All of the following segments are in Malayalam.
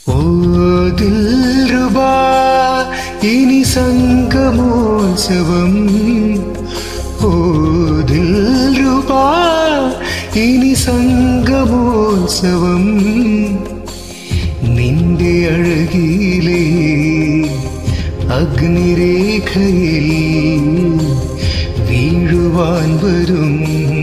ഓ ദിൽരുബാ ഇനി സംഗമോത്സവം ഓ ദിൽരുബാ ഇനി സംഗമോത്സവം നിന്റെ അഴകിലേ അഗ്നിരേഖയിൽ വീഴുവാൻ വരും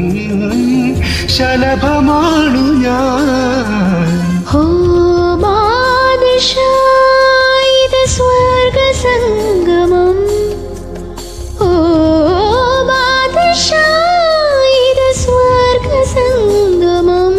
ശലഭമാണു ഞാൻ ഹോ ബാദശാ ഇത് സ്വർഗസംഗമം ഓ ബാദശാ ഇത് സ്വർഗസംഗമം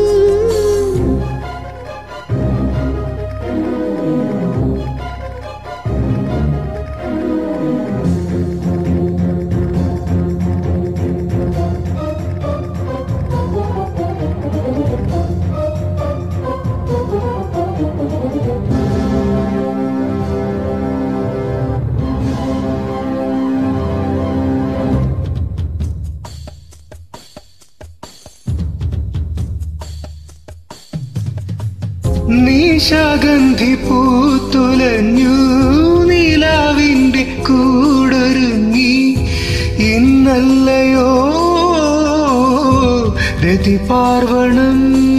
നീശാഗന്ധി പൂത്തുലഞ്ഞു നിലാവിന്റെ കൂടൊരുങ്ങി ഇന്നല്ലയോ രതിപാർവണം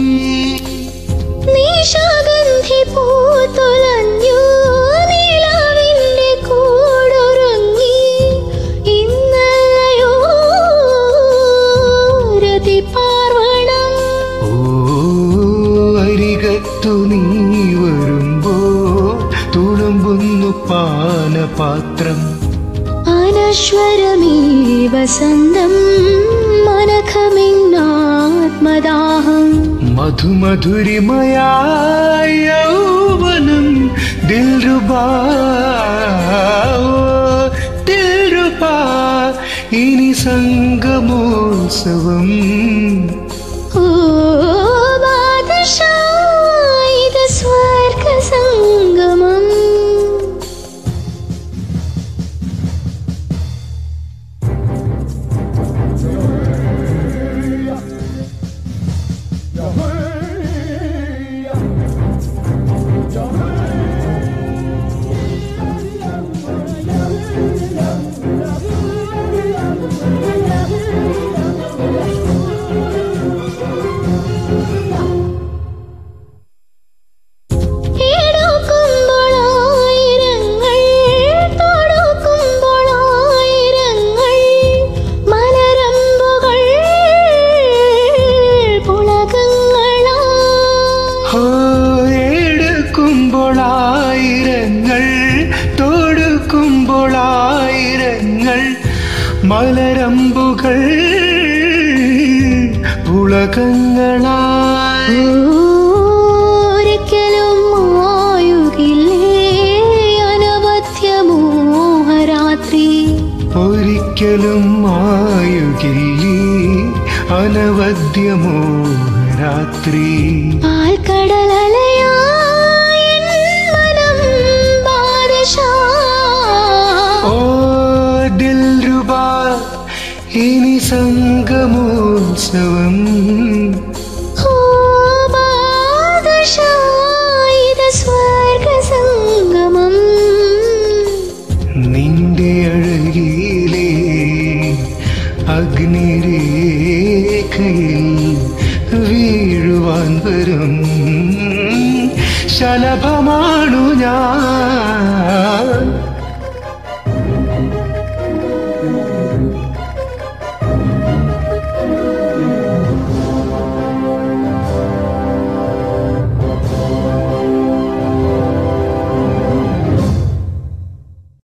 നിശാഗന്ധി പൂത്തുലഞ്ഞു നിലാവിന്റെ കൂടൊരുങ്ങി ഇന്നലയോ രതിപാർവണം ഓ അരികത്തു നീ വരുമ്പോ തുളുമ്പുന്നു പാനപാത്രം അനശ്വരമീ വസന്തം മനഖമിന്നാത്മദാഹം മധുമധുരിമയായ യൗവനം ദിൽരുബാ ഓ, ദിൽരുബാ ഇനി സംഗമോത്സവം ഓ ബാദശാ ഇത് സ്വർഗസംഗമം എടുക്കുമ്പോൾ ആയിരങ്ങൾ തൊടുക്കുമ്പോൾ ആയിരങ്ങൾ മലരമ്പുകൾ പുളകങ്ങളാ ഹോ, എടുക്കുമ്പോൾ ആയിരങ്ങൾ തൊടുക്കുമ്പോൾ ആയിരങ്ങൾ മലരമ്പുകൾ പുളകങ്ങളായി ഒരിക്കലും ആയുകില്ലേ അനവധ്യമോഹരാത്രി ഒരിക്കലും ആയുകില്ലേ അനവദ്യമോ രാത്രി പാൽക്കടലലയായി എൻ മനം ബാദശാ. ഓ ദിൽരുബാ ഇനി സംഗമോത്സവം ഓ ബാദശാ, ഇത് സ്വർഗസംഗമം നിന്റെ അഴകിലേ അഗ്നിരേഖയിൽ വീഴുവാൻ വരും ശലഭമാണു ഞാൻ